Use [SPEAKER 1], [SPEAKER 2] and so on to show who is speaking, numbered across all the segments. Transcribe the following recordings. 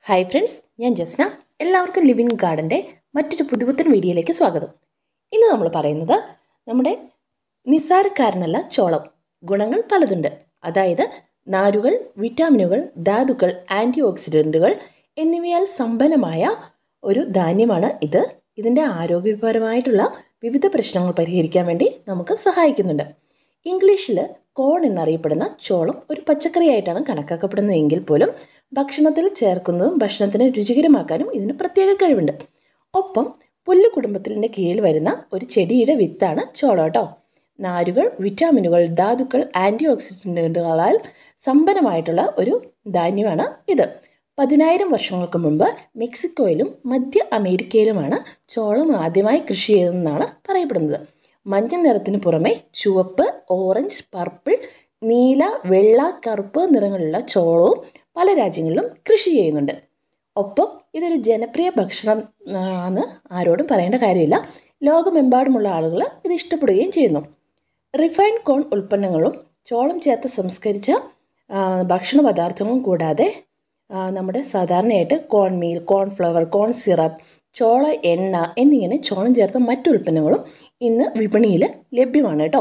[SPEAKER 1] hi friends ഞാൻ ജസ്ന എല്ലാവർക്കും living ഗാർഡൻ്റെ മറ്റൊരു പുതുപുത്തൻ വീഡിയോയിലേക്ക് സ്വാഗതം ഇന്ന് നമ്മൾ പറയുന്നത് നമ്മുടെ നിസ്സാരക്കാരനല്ല ചോളം ഗുണങ്ങൾ പലതുണ്ട് അതായത് നാരുകൾ വിറ്റാമിനുകൾ ധാതുക്കൾ ആൻറ്റി ഓക്സിഡൻറ്റുകൾ എന്നിവയാൽ സമ്പന്നമായ ഒരു ധാന്യമാണ് ഇത് ഇതിൻ്റെ ആരോഗ്യപരമായിട്ടുള്ള വിവിധ പ്രശ്നങ്ങൾ പരിഹരിക്കാൻ വേണ്ടി നമുക്ക് സഹായിക്കുന്നുണ്ട് ഇംഗ്ലീഷിൽ കോൺ എന്നറിയപ്പെടുന്ന ചോളം ഒരു പച്ചക്കറിയായിട്ടാണ് കണക്കാക്കപ്പെടുന്നതെങ്കിൽ പോലും ഭക്ഷണത്തിൽ ചേർക്കുന്നതും ഭക്ഷണത്തിനെ രുചികരമാക്കാനും ഇതിന് പ്രത്യേക കഴിവുണ്ട് ഒപ്പം പുല്ല് കുടുംബത്തിൻ്റെ കീഴിൽ വരുന്ന ഒരു ചെടിയുടെ വിത്താണ് ചോളം കേട്ടോ നാരുകൾ വിറ്റാമിനുകൾ ധാതുക്കൾ ആൻറ്റി ഓക്സിഡൻറ്റുകളാൽ സമ്പന്നമായിട്ടുള്ള ഒരു ധാന്യമാണ് ഇത് പതിനായിരം വർഷങ്ങൾക്ക് മുമ്പ് മെക്സിക്കോയിലും മധ്യ അമേരിക്കയിലുമാണ് ചോളം ആദ്യമായി കൃഷി ചെയ്തതെന്നാണ് പറയപ്പെടുന്നത് മഞ്ഞ നിറത്തിന് പുറമെ ചുവപ്പ് ഓറഞ്ച് പർപ്പിൾ നീല വെള്ള കറുപ്പ് നിറങ്ങളുള്ള ചോളവും പല രാജ്യങ്ങളിലും കൃഷി ചെയ്യുന്നുണ്ട് ഒപ്പം ഇതൊരു ജനപ്രിയ ഭക്ഷണം ആണ് ആരോടും പറയേണ്ട കാര്യമില്ല ലോകമെമ്പാടുമുള്ള ആളുകൾ ഇത് ഇഷ്ടപ്പെടുകയും ചെയ്യുന്നു റിഫൈൻഡ് കോൺ ഉൽപ്പന്നങ്ങളും ചോളം ചേർത്ത് സംസ്കരിച്ച ആ, ഭക്ഷണ പദാർത്ഥങ്ങളും കൂടാതെ ആ, നമ്മുടെ സാധാരണയായിട്ട് corn meal cornflour corn syrup ചോള എണ്ണ എന്നിങ്ങനെ ചോളം ചേർത്ത മറ്റു ഉൽപ്പന്നങ്ങളും ഇന്ന് വിപണിയിൽ ലഭ്യമാണ് കേട്ടോ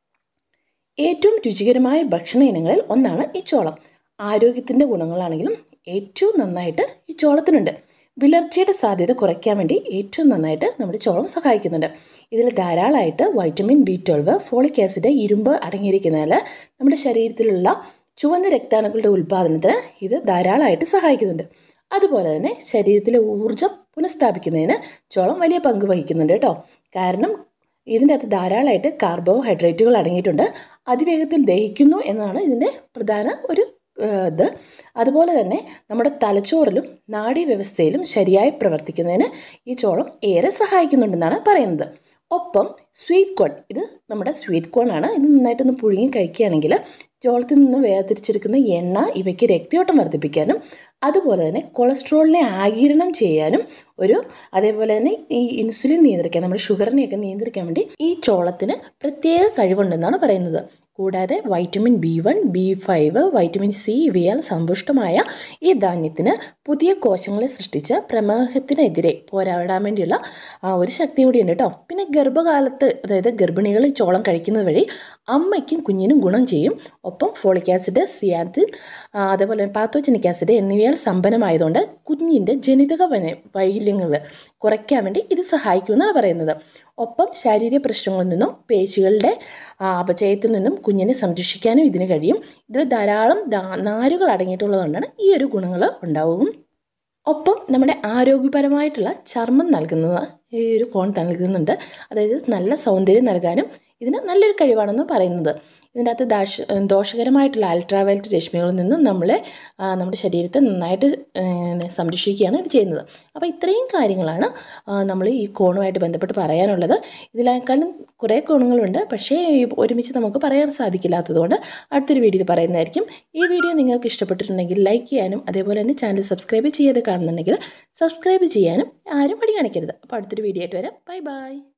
[SPEAKER 1] ഏറ്റവും രുചികരമായ ഭക്ഷണ ഇനങ്ങളിൽ ഒന്നാണ് ഈ ചോളം ആരോഗ്യത്തിൻ്റെ ഗുണങ്ങളാണെങ്കിലും ഏറ്റവും നന്നായിട്ട് ഈ ചോളത്തിനുണ്ട് വിളർച്ചയുടെ സാധ്യത കുറയ്ക്കാൻ വേണ്ടി ഏറ്റവും നന്നായിട്ട് നമ്മുടെ ചോളം സഹായിക്കുന്നുണ്ട് ഇതിൽ ധാരാളമായിട്ട് vitamin B twelve folic acid ഇരുമ്പ് അടങ്ങിയിരിക്കുന്നതിൽ നമ്മുടെ ശരീരത്തിലുള്ള ചുവന്ന രക്താണുക്കളുടെ ഉൽപ്പാദനത്തിന് ഇത് ധാരാളമായിട്ട് സഹായിക്കുന്നുണ്ട് അതുപോലെ തന്നെ ശരീരത്തിലെ ഊർജ്ജം പുനഃസ്ഥാപിക്കുന്നതിന് ചോളം വലിയ പങ്ക് വഹിക്കുന്നുണ്ട് കേട്ടോ കാരണം ഇതിൻ്റെ അകത്ത് ധാരാളമായിട്ട് കാർബോഹൈഡ്രേറ്റുകൾ അടങ്ങിയിട്ടുണ്ട് അതിവേഗത്തിൽ ദഹിക്കുന്നു എന്നതാണ് ഇതിൻ്റെ പ്രധാന ഒരു ഏഹ്, ഇത് അതുപോലെ തന്നെ നമ്മുടെ തലച്ചോറിലും നാഡീവ്യവസ്ഥയിലും ശരിയായി പ്രവർത്തിക്കുന്നതിന് ഈ ചോളം ഏറെ സഹായിക്കുന്നുണ്ടെന്നാണ് പറയുന്നത് ഒപ്പം സ്വീറ്റ് കോൺ ഇത് നമ്മുടെ സ്വീറ്റ് കോൺ ആണ് ഇത് നന്നായിട്ടൊന്ന് പുഴുങ്ങി കഴിക്കുകയാണെങ്കിൽ ചോളത്തിൽ നിന്ന് വേർതിരിച്ചെടുക്കുന്ന എണ്ണ ഇവയ്ക്ക് രക്തയോട്ടം വർദ്ധിപ്പിക്കാനും അതുപോലെ തന്നെ കൊളസ്ട്രോളിനെ ആഗിരണം ചെയ്യാനും ഒരു അതേപോലെ തന്നെ ഈ ഇൻസുലിൻ നിയന്ത്രിക്കാൻ നമ്മുടെ ഷുഗറിനെയൊക്കെ നിയന്ത്രിക്കാൻ വേണ്ടി ഈ ചോളത്തിന് പ്രത്യേക കഴിവുണ്ടെന്നാണ് പറയുന്നത് കൂടാതെ vitamin B one B five vitamin C ഇവയാൽ സമ്പുഷ്ടമായ ഈ ധാന്യത്തിന് പുതിയ കോശങ്ങളെ സൃഷ്ടിച്ച് പ്രമേഹത്തിനെതിരെ പോരാടാൻ വേണ്ടിയുള്ള ആ, ഒരു ശക്തി കൂടിയുണ്ട് കേട്ടോ പിന്നെ ഗർഭകാലത്ത് അതായത് ഗർഭിണികൾ ഈ ചോളം കഴിക്കുന്നത് വഴി അമ്മയ്ക്കും കുഞ്ഞിനും ഗുണം ചെയ്യും ഒപ്പം ഫോളിക് ആസിഡ് സിയാത്തിൻ ആ, അതേപോലെ പാത്തോജനിക് ആസിഡ് എന്നിവയാൽ സമ്പന്നമായതുകൊണ്ട് കുഞ്ഞിൻ്റെ ജനിതക വന- വൈകല്യങ്ങൾ കുറയ്ക്കാൻ വേണ്ടി ഇത് സഹായിക്കുമെന്നാണ് പറയുന്നത് ഒപ്പം ശാരീരിക പ്രശ്നങ്ങളിൽ നിന്നും പേശികളുടെ ആ, അപചയത്തിൽ നിന്നും കുഞ്ഞിനെ സംരക്ഷിക്കാനും ഇതിന് കഴിയും ഇതിൽ ധാരാളം ദാ- നാരുകൾ അടങ്ങിയിട്ടുള്ളതുകൊണ്ടാണ് ഈ ഒരു ഗുണങ്ങൾ ഉണ്ടാവും ഒപ്പം നമ്മുടെ ആരോഗ്യപരമായിട്ടുള്ള ചർമ്മം നൽകുന്നത് ഈ ഒരു കോൺ നൽകുന്നുണ്ട് അതായത് നല്ല സൗന്ദര്യം നൽകാനും ഇതിന് നല്ലൊരു കഴിവാണെന്ന് പറയുന്നത് ഇതിൻ്റെ അകത്ത് ദാഷ ദോഷകരമായിട്ടുള്ള അൾട്രാവയലറ്റ് രശ്മികളിൽ നിന്നും നമ്മളെ ആ, നമ്മുടെ ശരീരത്തെ നന്നായിട്ട് ഏ, സംരക്ഷിക്കുകയാണ് ഇത് ചെയ്യുന്നത് അപ്പോൾ ഇത്രയും കാര്യങ്ങളാണ് ആ, നമ്മൾ ഈ കോണുമായിട്ട് ബന്ധപ്പെട്ട് പറയാനുള്ളത് ഇതിനേക്കാളും കുറേ കോണുകളുണ്ട് പക്ഷേ ഈ ഒരുമിച്ച് നമുക്ക് പറയാൻ സാധിക്കില്ലാത്തതുകൊണ്ട് അടുത്തൊരു വീഡിയോയിൽ പറയുന്നതായിരിക്കും ഈ വീഡിയോ നിങ്ങൾക്ക് ഇഷ്ടപ്പെട്ടിട്ടുണ്ടെങ്കിൽ ലൈക്ക് ചെയ്യാനും അതേപോലെ തന്നെ ചാനൽ സബ്സ്ക്രൈബ് ചെയ്യാതെ കാണുന്നുണ്ടെങ്കിൽ സബ്സ്ക്രൈബ് ചെയ്യാനും ആരും പടി കാണിക്കരുത് അപ്പോൾ അടുത്തൊരു വീഡിയോ ആയിട്ട് വരാം ബൈ ബൈ